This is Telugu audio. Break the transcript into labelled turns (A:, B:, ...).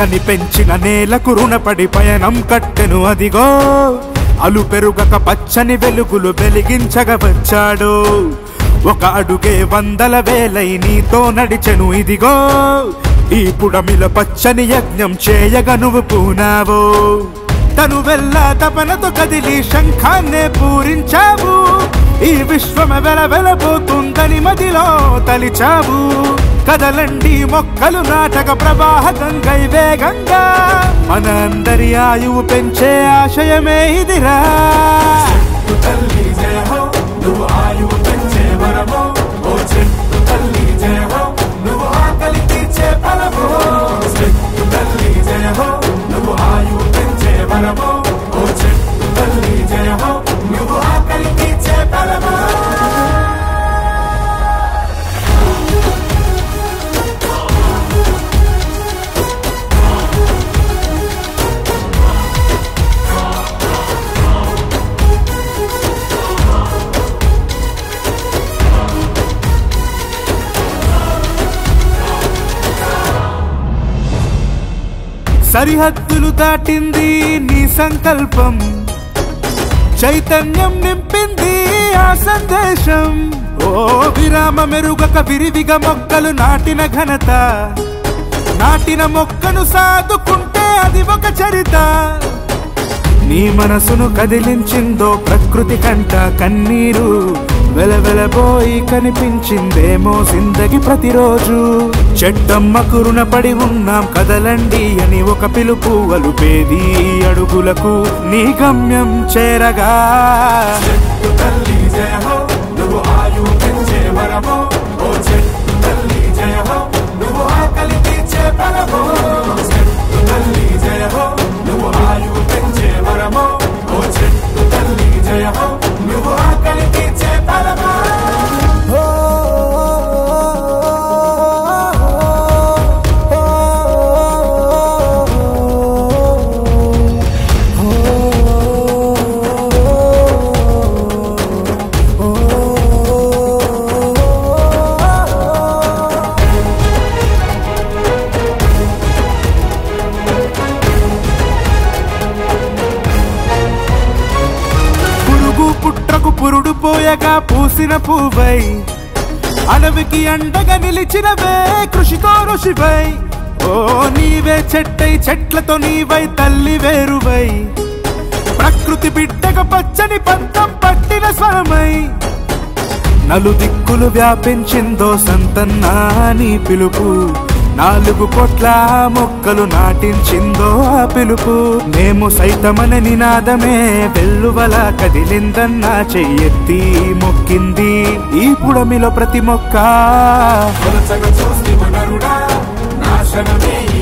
A: కని పెంచిన నేలకు రుణపడి పయనం కట్టెను అదిగో అలు పెరుగక పచ్చని వెలుగులు వెలిగించగ వచ్చాడు ఒక అడుగే వందల వేలై నీతో నడిచెను ఇదిగో ఈ పుడమిల పచ్చని యజ్ఞం చేయగ నువ్వు పూనావో తను వెళ్ళ తపనతో కదిలి శంఖాన్నే పూరించావు ఈ విశ్వమ వెల వెలబోతుందని మదిలో తలిచావు కదలండి మొక్కలు నాటక ప్రవాహ గంగై వేగంగా మన అందరి ఆయువు పెంచే ఆశయమే ఇదిరా
B: తల్లి జయ హో నువ్వు ఆయువు పెంచే వరమో ఓ చెట్టు తల్లి జయ హో నువ్వు ఆకలి తీర్చే ఫలమో చెట్టు తల్లి జయ హో నువ్వు ఆయువు పెంచే వరమో ఓ చెట్టు తల్లి జయ హో నువ్వు ఆకలి తీర్చే ఫలమో
A: సరిహద్దులు దాటింది నీ సంకల్పం చైతన్యం నింపింది ఆ సందేశం ఓ విరామ మెరుగక విరివిగా మొక్కలు నాటిన ఘనత నాటిన మొక్కను సాదుకుంటే అది ఒక చరిత నీ మనసును కదిలించిందో ప్రకృతి కంట కన్నీరు వెలవెలబోయి కనిపించిందేమో సిందగి ప్రతిరోజు చెట్టమ్మకు రుణపడి ఉన్నాం కదలండి అని ఒక పిలుపు అలుపేది అడుగులకు నీ గమ్యం చేరగా
B: చెట్టు తల్లి జయ హో నువ్వు ఆయువు పెంచే వరమో ఓ చెట్టు తల్లి జయ హో నువ్వు ఆకలి తీర్చే ఫలమో చెట్టు తల్లి జయ హో నువ్వు ఆయువు పెంచే వరమో ఓ చెట్టు తల్లి జయ హో నువ్వు ఆకలి తీర్చే ఫలమో
A: పురుగు పుట్రకు పురుడు పోయగా పూసిన పువ్వై అడవికి అండగా నిలిచినవే కృషితో ఋషివై ఓ నీవే చెట్టై చెట్లతో నీవై తల్లి వేరువై ప్రకృతి బిడ్డగా పచ్చని పంతం పట్టిన స్వరమై నలుదిక్కులు వ్యాపించిందో సంతన్నా నీ పిలుపు నాలుగు కోట్ల మొక్కలు నాటించిందో ఆ పిలుపు మేము సైతమన నినాదమే వెల్లువల కదిలిందన్నా చెయ్యెత్తి మొక్కింది ఈ పుడమిలో ప్రతి మొక్క
B: కొలచగ చూసి మనరుడా నాశనమే